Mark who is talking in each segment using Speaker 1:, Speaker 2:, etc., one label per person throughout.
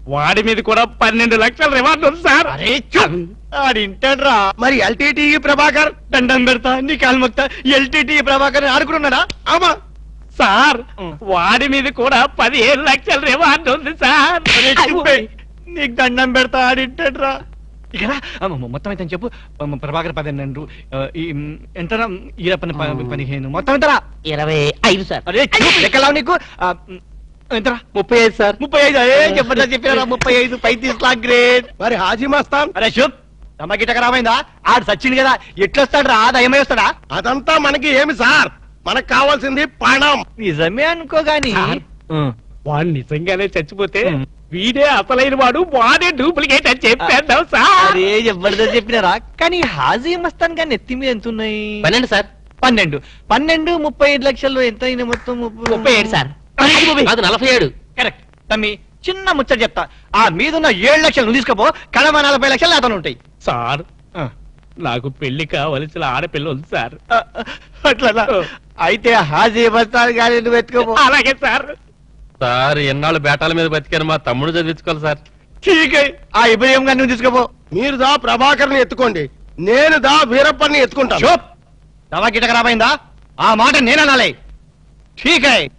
Speaker 1: వాడి మీద కూడా పన్నెండు లక్షల రివార్డు ఉంది సార్
Speaker 2: ఆడింటాడ్రా
Speaker 3: మరి ఎల్టీటీ ప్రభాకర్
Speaker 2: దండం పెడతా నీ కాలు మొక్తా ఎల్టీటీ ప్రభాకర్ ఆడుకున్నాడా
Speaker 3: ఆమా
Speaker 1: సార్ వాడి మీద కూడా పదిహేను లక్షల రివార్డు ఉంది సార్
Speaker 2: నీకు దండం పెడతా ఆడింటాడ్రా ఇక్కడ మొత్తం అయితే చెప్పు అమ్మ, ప్రభాకర్ పన్నెండు ఆ, ఈ మ్, ఎంతరా ఈరప్పని ప- పదిహేను మొత్తం ఎంతరా
Speaker 4: ఇరవై ఐదు సార్
Speaker 2: అరే చూడు, లెక్కలావు నీకు ఆ, మ్, ఎంతరా
Speaker 1: ముప్పై ఐదు సార్
Speaker 2: ముప్పై ఐదు అదే చెప్పండి చెప్పారా ముప్పై ఐదు పైతీస్ గ్రేట్
Speaker 3: మరి హాజీ మస్తాన్
Speaker 2: అరే శుభ్ తమకి రామైందా ఆడు సచ్చింది కదా ఎట్లొస్తాడు రా దయమై వస్తాడా
Speaker 3: అదంతా మనకి ఏమి సార్ మనకు కావాల్సింది పణం
Speaker 2: నిజమే అనుకో గాని
Speaker 1: సార్. వాడు నిజంగానే చచ్చిపోతే
Speaker 2: ఉం.
Speaker 1: వీడే అసలైన వాడు వాడే డూప్లికేట్ అని చెప్పేద్దాం సార్
Speaker 2: అరే జబర్దస్త్ చెప్పినారా కానీ హాజీ మస్తాన్ గాని ఎత్తి మీద ఎంత ఉన్నాయి
Speaker 4: పన్నెండు సార్
Speaker 2: పన్నెండు పన్నెండు ముప్పై ఐదు లక్షలు ఎంత అయినా మొత్తం
Speaker 4: ముప్పై ఏడు సార్ అది నలభై ఏడు
Speaker 2: కరెక్ట్ తమ్మి చిన్న ముచ్చట చెప్తా ఆ మీదున్న ఏడు లక్షలు నువ్వు తీసుకోపో కడమ నలభై లక్షలు అతను ఉంటాయి
Speaker 1: సార్ నాకు పెళ్లి కావలసిన ఆడపిల్ల ఉంది సార్
Speaker 2: అట్లా అయితే హాజీ మస్తాన్ గాని నువ్వు ఎత్తుకోపో
Speaker 1: అలాగే సార్
Speaker 5: సార్ ఎన్నాళ్ళు బేటాల మీద బతికారు మా తమ్ముడు చదివించుకోవాలి సార్
Speaker 2: ఠీక్ ఆ ఇబ్రహీం గారిని నువ్వు తీసుకోపో
Speaker 3: మీరు దా ప్రభాకర్ ని ఎత్తుకోండి నేను దా వీరప్పని ఎత్తుకుంటాను
Speaker 2: చూప్ తమకి గిటక రాబోయిందా ఆ మాట నేననాలే ఠీక్ హై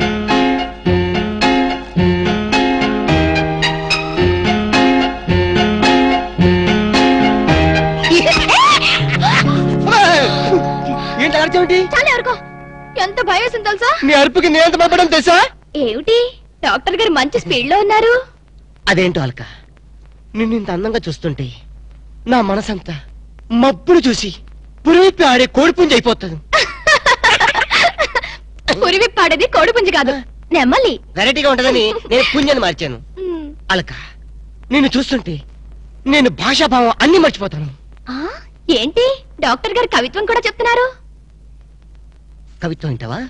Speaker 2: ఏంటి అర్జెంటి
Speaker 6: చాలా ఎవరికో ఎంత భయం వేసింది తెలుసా
Speaker 2: నీ అరుపుకి నేను ఎంత భయపడడం తెలుసా
Speaker 6: ఏమిటి డాక్టర్ గారు మంచి స్పీడ్ లో ఉన్నారు
Speaker 4: అదేంటో అల్క నిన్ను ఇంత అందంగా చూస్తుంటే నా మనసంతా మబ్బును చూసి పురివిప్పి ఆడే కోడిపుంజి అయిపోతుంది
Speaker 6: పురివి పాడేది కోడిపుంజి కాదు నెమ్మలి
Speaker 4: వెరైటీగా ఉంటదని నేను పుంజని మార్చాను
Speaker 6: ఉమ్.
Speaker 4: అలక నిన్ను చూస్తుంటే నేను భాషాభావం అన్ని మర్చిపోతాను
Speaker 6: ఆ, ఏంటి డాక్టర్ గారు కవిత్వం కూడా చెప్తున్నారు
Speaker 4: కవిత్వం వింటావా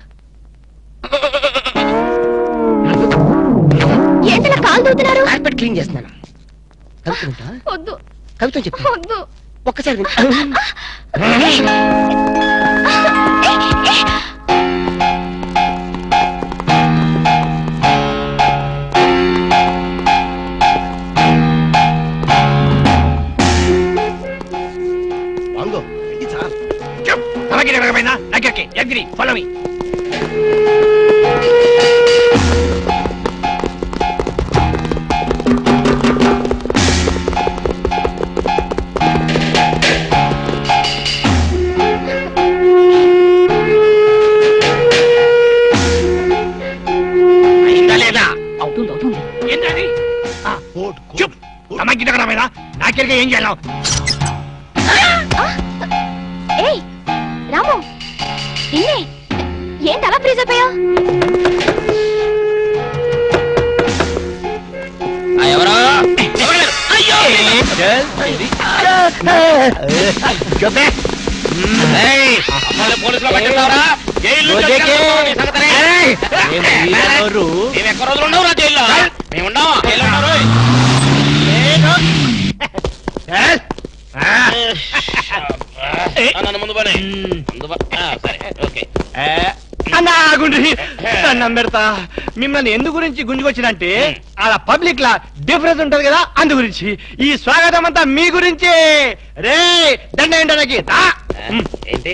Speaker 6: ఏంటలా కాలు దూతున్నారు
Speaker 4: కార్పెట్ క్లీన్ చేస్తున్నాను కవిత్వం వింటావా
Speaker 6: వద్దు
Speaker 4: కవిత్వం చెప్పు
Speaker 6: వద్దు
Speaker 4: ఒక్కసారి విను.
Speaker 3: వంగు ఇది సార్
Speaker 2: తమకి రాబోయిందా దగ్గరికి ఎగ్రి ఫాలో మీ అయిందా లేదా
Speaker 4: అవుతుంది అవుతుంది
Speaker 2: ఏంటది
Speaker 3: కోట్, కోట్.
Speaker 2: చూప్ తమకి రాబోయిందా నాకెరిగా ఏం చేయాలి
Speaker 6: ఏయ్ రాము నిన్నే ఏంటి అలా ఫ్రీజ్ అయిపోయావు
Speaker 4: ఎవరో
Speaker 5: పోలీసులో పట్టిస్తావరా జైలు మేము ఎక్క రోజులు ఉండవు రా జైల్లో మేము ఉండవు జైల్లో ఉండవు రోయ్. ఆ, నన్ను ముందు పని ముందు పో. ఆ, సరే ఓకే
Speaker 2: అన్నా గుండ్రి దండం పెడతా మిమ్మల్ని ఎందు గురించి గుంజుకొచ్చినంటే అలా పబ్లిక్ లా డిఫరెన్స్ ఉంటది కదా అందు గురించి ఈ స్వాగతం అంతా మీ గురించే రే దండ ఏంటనకి
Speaker 5: ఆ, ఏంటి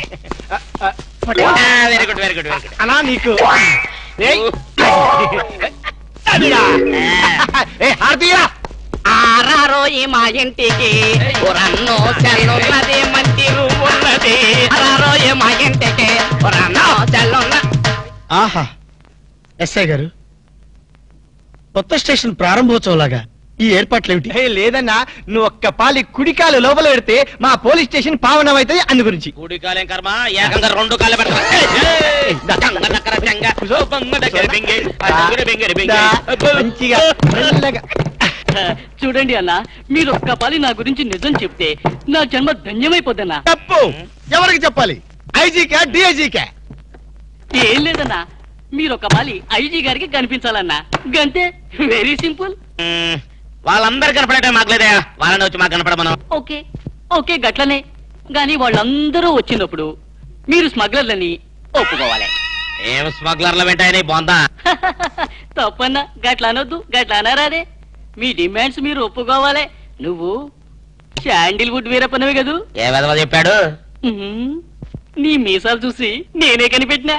Speaker 5: very good very good very good
Speaker 2: అలా నీకు ఏయ్. అదిరా. ఏ హారతీయరా
Speaker 4: ఆరారోయి మా ఇంటికి రన్నో చెల్లున్నది మంచి ఉన్నది ఆరారోయి మా ఇంటికి రన్నో చెల్లున్న
Speaker 7: ఆహా ఎస్ఐ గారు కొత్త స్టేషన్ ప్రారంభోత్సవం లాగా ఈ ఏర్పాట్లు ఏమిటి
Speaker 2: ఏ లేదన్నా నువ్వు ఒక్క పాలి కుడికాలు లోపల పెడితే మా పోలీస్ స్టేషన్ పావనం అవుతుంది అందు గురించి
Speaker 5: కూడి కాలేం కర్మ ఏకంగా రెండు కాళ్ళు పెడతా చంగ చక్కర చంగ ఓ బొంగ దగ్గర బెంగే ఆ దగ్గర బెంగెర బెంగే
Speaker 2: మంచిగా మెల్లగా.
Speaker 8: చూడండి అన్న మీరు ఒక్క పాలి నా గురించి నిజం చెప్తే నా జన్మ ధన్యమైపోద్దన్నా
Speaker 3: తప్పు ఎవరికి చెప్పాలి ఐజీకా డిఐజీకా
Speaker 8: ఏం లేదన్నా మీరు ఒక పాలి ఐజీ గారికి కనిపించాలన్నా గంతే వెరీ సింపుల్
Speaker 5: మ్మ్. వాళ్ళందరూ కనపడటం మాకులేదా వాళ్ళని వచ్చి మాకు కనపడమను
Speaker 8: ఓకే ఓకే గట్లనే గాని వాళ్ళందరూ వచ్చినప్పుడు మీరు స్మగ్లర్లని ఒప్పుకోవాలి
Speaker 5: ఏం స్మగ్లర్ల వెంటాయని బొందా
Speaker 8: తప్పన్నా గట్ల అనొద్దు గట్ల అనరాదే మీ డిమాండ్స్ మీరు ఒప్పుకోవాలి నువ్వు శాండిల్వుడ్ వీరప్పనవి కదూ
Speaker 5: ఏ విధవ చెప్పాడు
Speaker 8: ఉహుం. నీ మీసాలు చూసి నేనే కనిపెట్టినా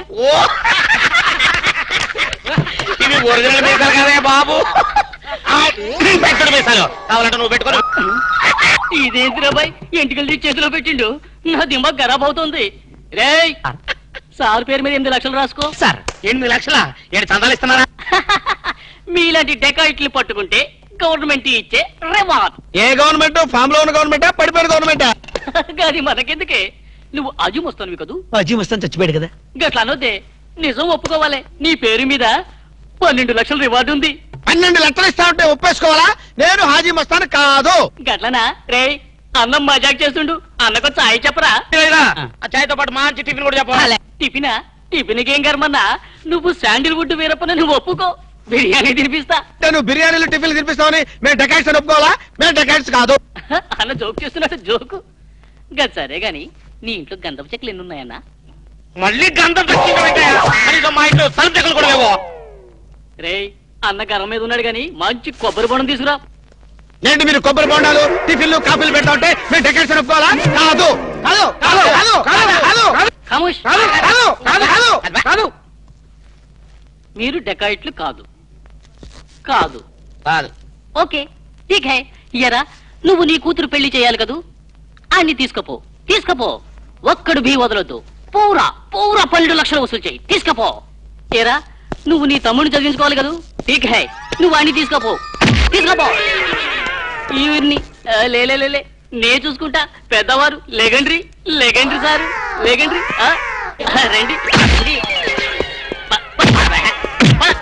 Speaker 5: ఇవి ఒరిజినల్ మీసాలు కదే బాబు పెట్టుడు మీసాలు కావాలంటే నువ్వు పెట్టుకో
Speaker 8: ఇదేంటి రాబాయ్ ఎంటికలు తీసి చేతిలో పెట్టిండు నా దిమాగ్ ఖరాబ్ అవుతుంది రేయ్ సార్ పేరు మీద ఎనిమిది లక్షలు రాసుకో
Speaker 5: సార్ ఎనిమిది లక్షల ఏడు చందాలు ఇస్తున్నారా
Speaker 8: మీలాంటి డెకాయిట్లు పట్టుకుంటే గవర్నమెంట్ ఇచ్చే రివార్డ్
Speaker 2: ఏ గవర్నమెంట్ ఫామ్ లో ఉన్న గవర్నమెంటా పడిపోయిన గవర్నమెంటా
Speaker 8: అది మనకెందుకే నువ్వు అజు వస్తాను కదూ
Speaker 7: అజీ మస్తాన్ చచ్చిపోయాడు కదా
Speaker 8: గట్లా అనొద్దే నిజం ఒప్పుకోవాలి నీ పేరు మీద పన్నెండు లక్షల రివార్డు ఉంది
Speaker 2: పన్నెండు లక్షలు ఇస్తా ఉంటే ఒప్పేసుకోవాలా నేను హాజీ మస్తాను కాదు
Speaker 8: గట్లనా రేయ్ అన్నం మజాక్ చేస్తుండు అన్నకు చాయ్ చెప్పరా
Speaker 5: ఆ చాయ్తో పాటు మంచి టిఫిన్ కూడా చెప్పాలి
Speaker 8: టిఫినా టిఫిన్ ఏం కర్మన్నా నువ్వు శాండిల్వుడ్ వీరప్పని నువ్వు ఒప్పుకో బిర్యానీ తినిపిస్తా
Speaker 2: నేను బిర్యానీలు టిఫిన్లు తినిపిస్తామని మేము డెకాట్స్ అని ఒప్పుకోవాలా మేము డెకాట్స్ కాదు
Speaker 8: అన్న జోక్ చేస్తున్నట్టు జోకు గది సరే గాని నీ ఇంట్లో గంధపు చెక్కలు ఎన్ని ఉన్నాయన్నా
Speaker 5: మళ్ళీ గంధం తెచ్చిందంటే కనీసం మా ఇంట్లో తలుపు చెక్కలు కూడా లేవు
Speaker 8: రేయ్ అన్న గరం మీద ఉన్నాడు గాని మంచి కొబ్బరి బొండం తీసుకురా
Speaker 2: ఏంటి మీరు కొబ్బరి బొండాలు టిఫిన్లు కాఫీలు పెడతా ఉంటే మేము డెకాట్స్ అని ఒప్పుకోవాలా కాదు కాదు కాదు కాదు కాదు కాదు
Speaker 8: ఖమోష్
Speaker 2: కాదు కాదు కాదు కాదు కాదు
Speaker 8: మీరు డెకాయిట్లు కాదు కాదు
Speaker 5: కాదు
Speaker 8: ఓకే ఠీక్ హై ఇయరా నువ్వు నీ కూతురు పెళ్లి చేయాలి కదూ అన్ని తీసుకపో తీసుకపో ఒక్కడు భీ వదలొద్దు పూరా పూరా పన్నెండు లక్షలు వసూలు చేయి తీసుకపో ఏరా నువ్వు నీ తమ్ముడిని చదివించుకోవాలి కదూ ఠీక్ హై నువ్వు అన్ని తీసుకపో తీసుకపో ఈవిడ్ని ఆ, లే లే, లే, లే. నే చూసుకుంటా పెద్దవారు లెగండ్రి లెగండ్రి సార్ లెగండ్రి ఆ, ఆ, రండి రండి. ప- ప-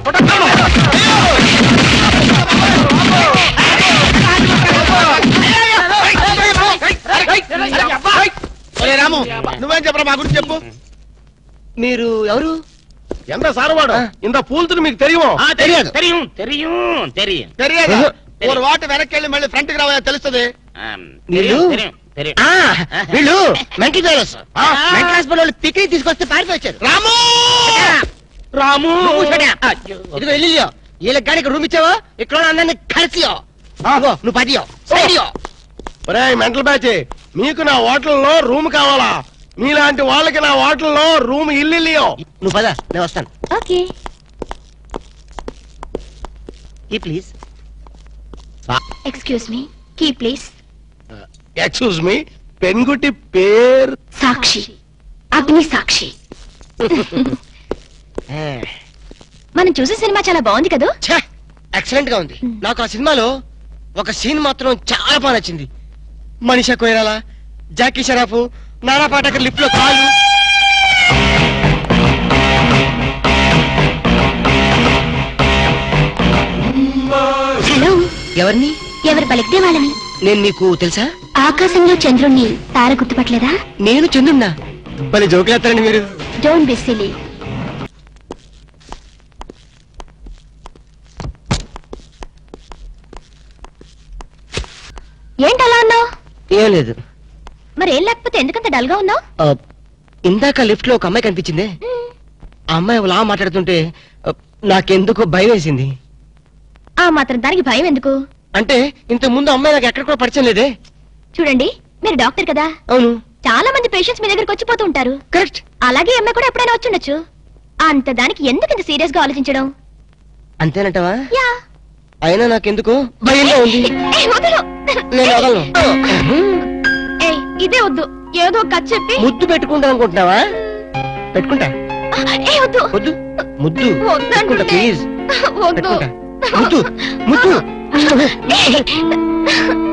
Speaker 2: ఒరే రాము నువ్వేం చెప్పరా మా గురించి చెప్పు
Speaker 4: మీరు ఎవరు
Speaker 3: ఎంత సారవాడు ఇంత పూల్తులు మీకు తెలియమో
Speaker 5: ఆ, తెలియదు తెలియం తెలియం తెలియం
Speaker 2: తెలియదు ఒక వాటి వెనక్కి వెళ్ళి మళ్ళీ ఫ్రంట్ కి రావా తెలుస్తుంది
Speaker 5: ఆ,
Speaker 4: నీళ్ళు?
Speaker 5: తెలియం తెలియం తెలియం
Speaker 4: ఆ, వీళ్ళు మెంటల్ ఫెలోస్ మెంటల్ హాస్పిటల్ వాళ్ళు పిక్నిక్ తీసుకొస్తే పారిపోయి వచ్చారు
Speaker 2: రాము
Speaker 5: రాము
Speaker 4: ఇదిగో వెళ్ళియో వీళ్ళకి కానీ ఇక్కడ రూమ్ ఇచ్చావో ఇక్కడ ఉన్న అందరినీ కలిసియో ఇదిగో, నువ్వు పదియో సైడియో
Speaker 3: ఒరే మెంటల్ బ్యాచ్ మీకు నా హోటల్లో రూమ్ కావాలా మీలాంటి వాళ్ళకి నా హోటల్లో రూమ్ ఇల్లు ఇల్లియో
Speaker 4: నువ్వు పద నేను వస్తాను
Speaker 6: ఓకే
Speaker 4: ఈ ప్లీజ్
Speaker 6: ఎక్స్క్యూజ్ మీ కీ ప్లీజ్
Speaker 3: ఎక్స్క్యూజ్ మీ పెన్గుటి పేరు
Speaker 6: సాక్షి అగ్ని సాక్షి మనం చూసే సినిమా చాలా బాగుంది కదూ
Speaker 4: ఎక్సలెంట్ గా ఉంది నాకు ఆ సినిమాలో ఒక సీన్ మాత్రం చాలా బాగా నచ్చింది మనిషా కొయిరాల జాకీ షరాఫ్ నానా పాటకర్ లిఫ్ట్ లో కాళ్ళు
Speaker 6: హలో
Speaker 4: ఎవరిని
Speaker 6: ఎవరు పలికితే వాళ్ళని
Speaker 4: నేను నీకు తెలుసా
Speaker 6: ఆకాశంలో చంద్రుణ్ణి తార గుర్తుపట్టలేదా
Speaker 4: నేను చందున్నా భలే జోకులేస్తారండి మీరు
Speaker 6: డోంట్ బి సిలీ ఏంటి అలా ఉన్నావు
Speaker 4: ఏం లేదు
Speaker 6: మరి ఏం లేకపోతే ఎందుకంత డల్ గా ఉన్నావు
Speaker 4: ఆ, ఇందాక లిఫ్ట్ లో ఒక అమ్మాయి కనిపించిందే ఆ అమ్మాయి అలా మాట్లాడుతుంటే ఆ, నాకెందుకో భయం వేసింది
Speaker 6: ఆ మాత్రం దానికి భయం ఎందుకు
Speaker 4: అంటే ఇంత ముందు అమ్మాయి నాకు ఎక్కడ కూడా పరిచయం లేదే
Speaker 6: చూడండి మీరు డాక్టర్ కదా
Speaker 4: అవును
Speaker 6: చాలా మంది పేషెంట్స్ మీ దగ్గరకు వచ్చిపోతూ ఉంటారు
Speaker 4: కరెక్ట్
Speaker 6: అలాగే ఈ అమ్మాయి కూడా ఎప్పుడైనా వచ్చుండొచ్చు అంత దానికి ఎందుకు ఇంత సీరియస్ గా ఆలోచించడం
Speaker 4: అంతేనంటవా
Speaker 6: యా
Speaker 4: అయినా నాకెందుకో భయంగా ఉంది
Speaker 6: ఏయ్, వదలు.
Speaker 4: నేను వదలను
Speaker 6: ఏయ్, ఇదే వద్దు ఏదో ఒక కథ చెప్పి
Speaker 4: ముద్దు పెట్టుకుంటా అనుకుంటున్నావా పెట్టుకుంటా
Speaker 6: ఏ వద్దు
Speaker 4: వద్దు ముద్దు
Speaker 6: వద్దు
Speaker 4: పెట్టుకుంటా
Speaker 6: అంటుంటే.
Speaker 4: ప్లీజ్
Speaker 6: వద్దు
Speaker 4: పెట్టుకుంటా ముద్దు ముద్దు
Speaker 6: ఏయ్,